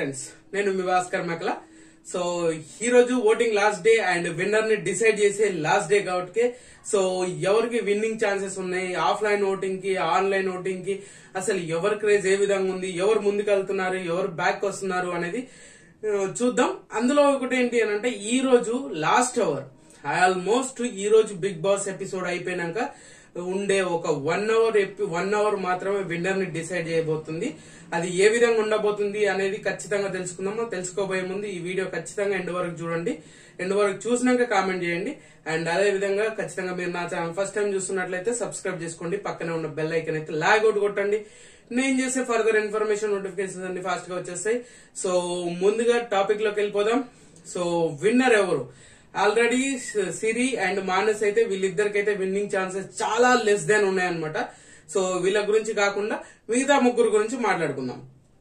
friends నేను మీ Bhaskar మెకల so ఈ రోజు voting last day and winner ని డిసైడ్ చేసే లాస్ట్ డే కాబట్టి సో ఎవరికి విన్నింగ్ ఛాన్సెస్ ఉన్నాయి ఆఫ్లైన్ ఓటింగ్ కి ఆన్లైన్ ఓటింగ్ కి అసలు ఎవరి క్రేజ్ ఏ విధంగా ఉంది ఎవరు ముందుకెళ్తున్నారు ఎవరు బ్యాక్ వస్తున్నారు అనేది ఆ, చూద్దాం అందులో ఒకటి ఏంటి అని అంటే ఈ రోజు లాస్ట్ అవర్ ఆల్మోస్ట్ ఈ రోజు బిగ్ బాస్ ఎపిసోడ్ అయిపోయినాక ఉండే ఒక వన్ అవర్ వన్ అవర్ మాత్రమే విన్నర్ ని డిసైడ్ చేయబోతుంది అది ఏ విధంగా ఉండబోతుంది అనేది ఖచ్చితంగా తెలుసుకుందాం తెలుసుకోబోయే ముందు ఈ వీడియో ఖచ్చితంగా ఎండ్ వరకు చూడండి ఎండ్ వరకు చూసినాక కామెంట్ చేయండి అండ్ అదే విధంగా ఖచ్చితంగా మీరు నా ఛానల్ ఫస్ట్ టైం చూస్తున్నట్లయితే సబ్స్క్రైబ్ చేసుకోండి పక్కనే ఉన్న బెల్ ఐకన్ అయితే లాగ్ అవుట్ కొట్టండి నేను చేసే ఫర్దర్ ఇన్ఫర్మేషన్ నోటిఫికేషన్స్ అన్ని ఫాస్ట్ గా వచ్చేస్తాయి సో ముందుగా టాపిక్ లోకి వెళ్ళిపోదాం సో విన్నర్ ఎవరు ఆల్రెడీ సిరి అండ్ మానస్ అయితే వీళ్ళిద్దరికైతే విన్నింగ్ ఛాన్సెస్ చాలా లెస్ దాన్ ఉన్నాయన్నమాట సో వీళ్ళ గురించి కాకుండా మిగతా ముగ్గురు గురించి మాట్లాడుకుందాం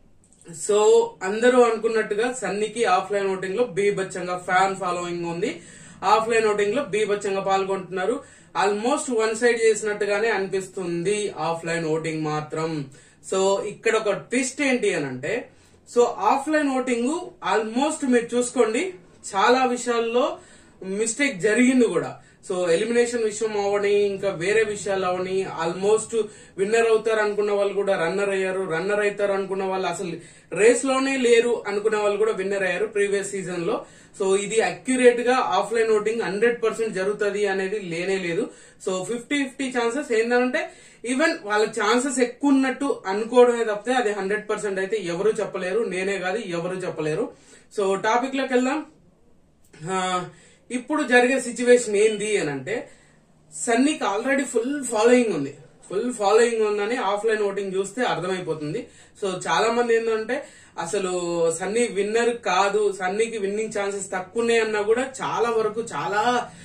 సో అందరూ అనుకున్నట్టుగా సన్నీకి ఆఫ్లైన్ ఓటింగ్ లో బీభత్సంగా ఫ్యాన్ ఫాలోయింగ్ ఉంది ఆఫ్లైన్ ఓటింగ్ లో బీభత్సంగా పాల్గొంటున్నారు ఆల్మోస్ట్ వన్ సైడ్ చేసినట్టుగానే అనిపిస్తుంది ఆఫ్లైన్ ఓటింగ్ మాత్రం సో ఇక్కడ ఒక ట్విస్ట్ ఏంటి అని అంటే సో ఆఫ్లైన్ ఓటింగ్ ఆల్మోస్ట్ మీరు చూసుకోండి చాలా విషయాల్లో మిస్టేక్ జరిగింది కూడా సో ఎలిమినేషన్ విషయం అవని ఇంకా వేరే విషయాలు అవని ఆల్మోస్ట్ విన్నర్ అవుతారు అనుకున్న వాళ్ళు కూడా రన్నర్ అయ్యారు రన్నర్ అవుతారు అనుకున్న వాళ్ళు అసలు రేస్ లోనే లేరు అనుకున్న వాళ్ళు కూడా విన్నర్ అయ్యారు ప్రీవియస్ సీజన్ లో సో ఇది అక్యురేట్ గా ఆఫ్లైన్ ఓటింగ్ హండ్రెడ్ పర్సెంట్ జరుగుతుంది అనేది లేనే లేదు సో ఫిఫ్టీ ఫిఫ్టీ ఛాన్సెస్ ఏంటంటే ఈవెన్ వాళ్ళ ఛాన్సెస్ ఎక్కువ ఉన్నట్టు అనుకోవడమే తప్పితే అది హండ్రెడ్ పర్సెంట్ అయితే ఎవరు చెప్పలేరు నేనే కాదు ఎవరు చెప్పలేరు సో టాపిక్ లోకి వెళ్దాం ఆ, ఇప్పుడు జరిగే సిచ్యువేషన్ ఏంది అని అంటే సన్నీకి ఆల్రెడీ ఫుల్ ఫాలోయింగ్ ఉంది ఫుల్ ఫాలోయింగ్ ఉందని ఆఫ్లైన్ ఓటింగ్ చూస్తే అర్థమైపోతుంది సో చాలా మంది ఏంటంటే అసలు సన్నీ విన్నర్ కాదు సన్నీకి విన్నింగ్ ఛాన్సెస్ తక్కువనే అన్నా కూడా చాలా వరకు చాలా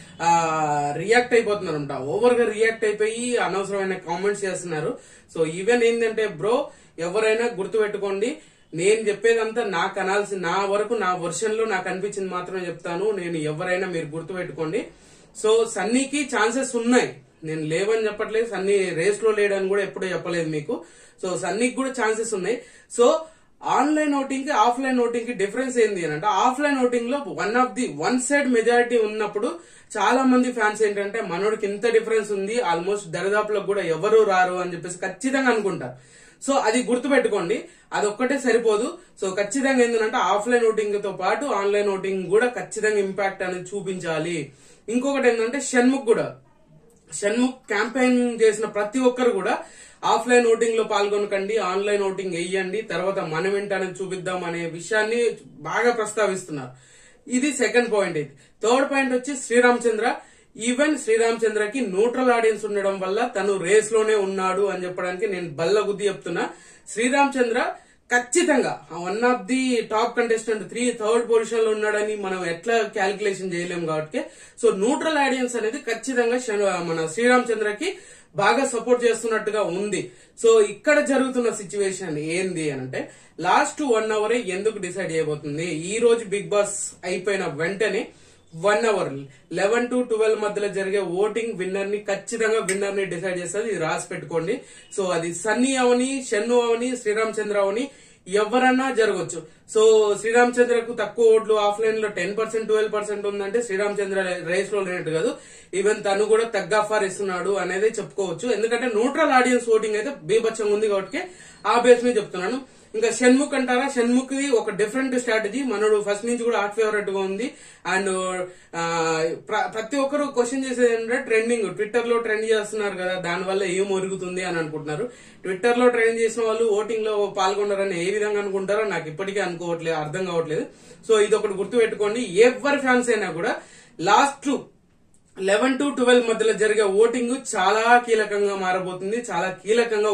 రియాక్ట్ అయిపోతున్నారు అనమాట ఓవర్ గా రియాక్ట్ అయిపోయి అనవసరమైన కామెంట్స్ చేస్తున్నారు సో ఈవెన్ ఏంటంటే బ్రో ఎవరైనా గుర్తుపెట్టుకోండి నేను చెప్పేదంతా నాకు అనాల్సి నా వరకు నా వర్షన్ లో నాకు అనిపించింది మాత్రమే చెప్తాను నేను ఎవరైనా మీరు గుర్తుపెట్టుకోండి సో సన్నీకి ఛాన్సెస్ ఉన్నాయి నేను లేవని చెప్పట్లేదు సన్నీ రేస్ లో లేడని కూడా ఎప్పుడూ చెప్పలేదు మీకు సో సన్నీకి కూడా ఛాన్సెస్ ఉన్నాయి సో ఆన్లైన్ ఓటింగ్ కి ఆఫ్లైన్ ఓటింగ్ కి డిఫరెన్స్ ఏంది అని అంటే ఆఫ్లైన్ ఓటింగ్ లో one of the one side majority ఉన్నప్పుడు చాలా మంది ఫ్యాన్స్ ఏంటంటే మనోడికి ఇంత డిఫరెన్స్ ఉంది ఆల్మోస్ట్ దరిదాపులో కూడా ఎవరు రారు అని చెప్పేసి ఖచ్చితంగా అనుకుంటారు సో అది గుర్తుపెట్టుకోండి అది ఒక్కటే సరిపోదు సో ఖచ్చితంగా ఏంటంటే ఆఫ్లైన్ ఓటింగ్ తో పాటు ఆన్లైన్ ఓటింగ్ కూడా ఖచ్చితంగా ఇంపాక్ట్ అనేది చూపించాలి ఇంకొకటి ఏంటంటే షణ్ముఖ్ కూడా షణ్ముఖ్ క్యాంపెయిన్ చేసిన ప్రతి ఒక్కరు కూడా ఆఫ్లైన్ ఓటింగ్ లో పాల్గొనకండి ఆన్లైన్ ఓటింగ్ వేయండి తర్వాత మనం ఏంటనేది చూపిద్దాం అనే విషయాన్ని బాగా ప్రస్తావిస్తున్నారు ఇది సెకండ్ పాయింట్ ఇది థర్డ్ పాయింట్ వచ్చి శ్రీరామచంద్ర ఈవెన్ శ్రీరామచంద్రకి న్యూట్రల్ ఆడియన్స్ ఉండడం వల్ల తను రేస్ లోనే ఉన్నాడు అని చెప్పడానికి నేను బల్ల గుద్ది చెప్తున్నా శ్రీరామచంద్ర ఖచ్చితంగా one of the top contestant three third position లో ఉన్నాడని మనం ఎట్లా క్యాలిక్యులేషన్ చేయలేం కాబట్టి సో న్యూట్రల్ ఆడియన్స్ అనేది ఖచ్చితంగా శ- మన శ్రీరామచంద్రకి బాగా సపోర్ట్ చేస్తున్నట్టుగా ఉంది సో ఇక్కడ జరుగుతున్న సిచ్యువేషన్ ఏంది అని అంటే లాస్ట్ వన్ అవర్ ఎందుకు డిసైడ్ చేయబోతుంది ఈ రోజు బిగ్ బాస్ అయిపోయిన వెంటనే one hour eleven to twelve మధ్యలో జరిగే ఓటింగ్ విన్నర్ ని ఖచ్చితంగా విన్నర్ ని డిసైడ్ చేస్తుంది ఇది రాసి పెట్టుకోండి సో అది సన్నీ అవని షన్ను అవని శ్రీరామచంద్ర అవని ఎవరన్నా జరగవచ్చు సో శ్రీరామచంద్రకు తక్కువ ఓట్లు ఆఫ్లైన్ లో టెన్ పర్సెంట్ ట్వెల్వ్ పర్సెంట్ ఉందంటే శ్రీరామచంద్ర రేస్ లో లేనట్టు కాదు ఈవెన్ తను కూడా తగ్గ ఆఫర్ ఇస్తున్నాడు అనేది చెప్పుకోవచ్చు ఎందుకంటే న్యూట్రల్ ఆడియన్స్ ఓటింగ్ అయితే బీభత్సంగా ఉంది కాబట్టి ఆ బేస్ మీద చెప్తున్నాను ఇంకా షణ్ముఖ్ అంటారా షణ్ముఖ్ ది ఒక డిఫరెంట్ స్ట్రాటజీ మనోడు ఫస్ట్ నుంచి కూడా హాట్ ఫేవరెట్ గా ఉంది అండ్ ఆ, ప్ర- ప్రతి ఒక్కరు క్వశ్చన్ చేసేది ఏంటంటే ట్రెండింగ్ ట్విట్టర్ లో ట్రెండ్ చేస్తున్నారు కదా దాని వల్ల ఏం ఒరుగుతుంది అని అనుకుంటున్నారు ట్విట్టర్ లో ట్రెండ్ చేసిన వాళ్ళు ఓటింగ్ లో పాల్గొన్నారని ఏ విధంగా అనుకుంటారో నాకు ఇప్పటికీ అనుకోవట్లేదు అర్థం కావట్లేదు సో ఇది ఒకటి గుర్తు పెట్టుకోండి ఎవరి ఫ్యాన్స్ అయినా కూడా లాస్ట్ లెవెన్ టు ట్వెల్వ్ మధ్యలో జరిగే ఓటింగ్ చాలా కీలకంగా మారబోతుంది చాలా కీలకంగా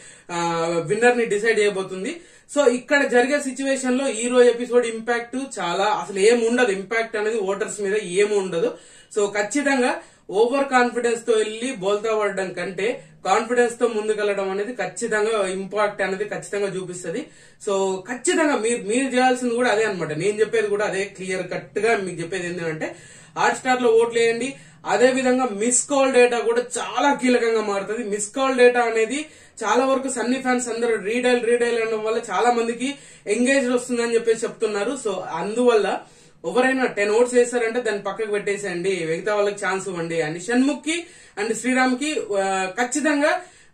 విన్నర్ ని డిసైడ్ చేయబోతుంది సో ఇక్కడ జరిగే సిచ్యువేషన్ లో ఈ రోజు ఎపిసోడ్ ఇంపాక్ట్ చాలా అసలు ఏం ఉండదు ఇంపాక్ట్ అనేది ఓటర్స్ మీద ఏమి ఉండదు సో ఖచ్చితంగా ఓవర్ కాన్ఫిడెన్స్ తో వెళ్ళి బోల్తా పడడం కంటే కాన్ఫిడెన్స్ తో ముందుకెళ్లడం అనేది ఖచ్చితంగా ఇంపాక్ట్ అనేది ఖచ్చితంగా చూపిస్తుంది సో ఖచ్చితంగా మీరు మీరు చేయాల్సింది కూడా అదే అన్నమాట నేను చెప్పేది కూడా అదే క్లియర్ కట్ గా మీకు చెప్పేది ఏంటంటే హాట్ స్టార్ లో ఓట్లు వేయండి అదే విధంగా మిస్ కాల్ డేటా కూడా చాలా కీలకంగా మారుతుంది మిస్ కాల్ డేటా అనేది చాలా వరకు సన్నీ ఫ్యాన్స్ అందరూ రీడైల్ రీడైల్ అనడం వల్ల చాలా మందికి ఎంగేజ్ వస్తుందని చెప్పేసి చెప్తున్నారు సో అందువల్ల ఎవరైనా టెన్ ఓట్స్ వేస్తారంటే దాన్ని పక్కకు పెట్టేసేయండి మిగతా వాళ్ళకి ఛాన్స్ ఇవ్వండి అని షణ్ముఖ్ కి అండ్ శ్రీరామ్ కి ఆ, ఖచ్చితంగా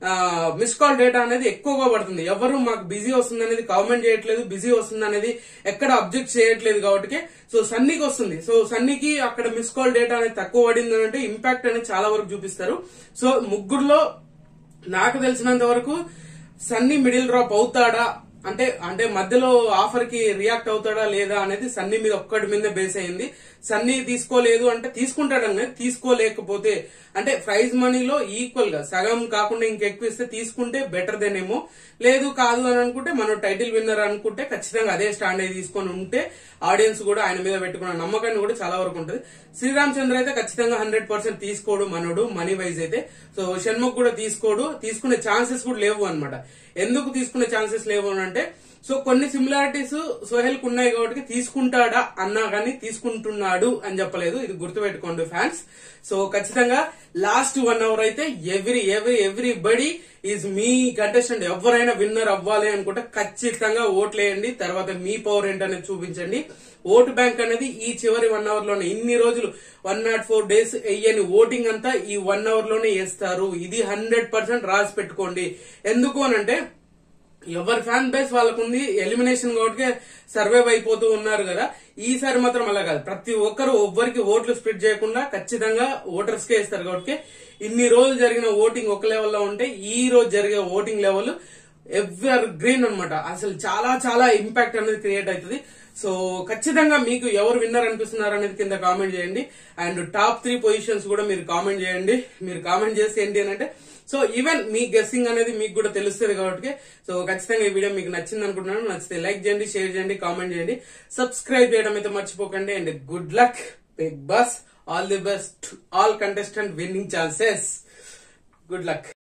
మిస్ కాల్ డేటా అనేది ఎక్కువగా పడుతుంది ఎవరు మాకు బిజీ వస్తుంది అనేది కామెంట్ చేయట్లేదు బిజీ వస్తుంది అనేది ఎక్కడ అబ్జెక్ట్ చేయట్లేదు కాబట్టి సో సన్నీకి వస్తుంది సో సన్నీకి అక్కడ మిస్ కాల్ డేటా అనేది తక్కువ పడింది అని అంటే ఇంపాక్ట్ అనేది చాలా వరకు చూపిస్తారు సో ముగ్గురులో నాకు తెలిసినంత వరకు సన్నీ మిడిల్ డ్రాప్ అవుతాడా అంటే అంటే మధ్యలో ఆఫర్ కి రియాక్ట్ అవుతాడా లేదా అనేది సన్నీ మీద ఒక్కటి మీద బేస్ అయింది సన్నీ తీసుకోలేదు అంటే తీసుకుంటాడని తీసుకోలేకపోతే అంటే ప్రైజ్ మనీలో ఈక్వల్ గా సగం కాకుండా ఇంకెక్కువ ఇస్తే తీసుకుంటే బెటర్ దేనేమో లేదు కాదు అని అనుకుంటే మనం టైటిల్ విన్నర్ అనుకుంటే ఖచ్చితంగా అదే స్టాండ్ అయి తీసుకొని ఉంటే ఆడియన్స్ కూడా ఆయన మీద పెట్టుకున్న నమ్మకాన్ని కూడా చాలా వరకు ఉంటుంది శ్రీరామ్ చంద్ర అయితే ఖచ్చితంగా హండ్రెడ్ పర్సెంట్ తీసుకోడు మనోడు మనీ వైజ్ అయితే సో షణ్ముఖ్ కూడా తీసుకోడు తీసుకునే ఛాన్సెస్ కూడా లేవు అన్నమాట ఎందుకు తీసుకునే ఛాన్సెస్ లేవు అని అంటే సో కొన్ని సిమిలారిటీస్ సోహెల్ కు ఉన్నాయి కాబట్టి తీసుకుంటాడా అన్నా కానీ తీసుకుంటున్నాడు అని చెప్పలేదు ఇది గుర్తుపెట్టుకోండి ఫ్యాన్స్ సో ఖచ్చితంగా లాస్ట్ వన్ అవర్ అయితే every every everybody is మీ కంటెస్టెంట్ ఎవరైనా విన్నర్ అవ్వాలి అనుకుంటే ఖచ్చితంగా ఓట్లేయండి తర్వాత మీ పవర్ ఏంటనేది చూపించండి ఓటు బ్యాంక్ అనేది ఈ చివరి వన్ అవర్ లోనే ఇన్ని రోజులు వన్ నాట్ ఫోర్ డేస్ వెయ్యని ఓటింగ్ అంతా ఈ వన్ అవర్ లోనే వేస్తారు ఇది హండ్రెడ్ పర్సెంట్ రాసి పెట్టుకోండి ఎందుకు అనంటే ఎవరి ఫ్యాన్ బేస్ వాళ్ళకుంది ఎలిమినేషన్ కాబట్టి సర్వైవ్ అయిపోతూ ఉన్నారు కదా ఈసారి మాత్రం అలా కాదు ప్రతి ఒక్కరు ఎవ్వరికి ఓట్లు స్ప్లిట్ చేయకుండా ఖచ్చితంగా ఓటర్స్ కే ఇస్తారు కాబట్టి ఇన్ని రోజులు జరిగిన ఓటింగ్ ఒక లెవెల్లో ఉంటే ఈ రోజు జరిగే ఓటింగ్ లెవెల్ ఎవర్ గ్రీన్ అన్నమాట అసలు చాలా చాలా ఇంపాక్ట్ అనేది క్రియేట్ అవుతుంది సో ఖచ్చితంగా మీకు ఎవరు విన్నర్ అనిపిస్తున్నారు అనేది కింద కామెంట్ చేయండి అండ్ టాప్ త్రీ పొజిషన్స్ కూడా మీరు కామెంట్ చేయండి మీరు కామెంట్ చేస్తే ఏంటి అని అంటే సో ఈవెన్ మీ గెస్సింగ్ అనేది మీకు కూడా తెలుస్తుంది కాబట్టి సో ఖచ్చితంగా ఈ వీడియో మీకు నచ్చింది అనుకుంటున్నాను నచ్చితే లైక్ చేయండి షేర్ చేయండి కామెంట్ చేయండి సబ్స్క్రైబ్ చేయడం అయితే మర్చిపోకండి and good luck Bigg Boss all the best all contestant winning chances good luck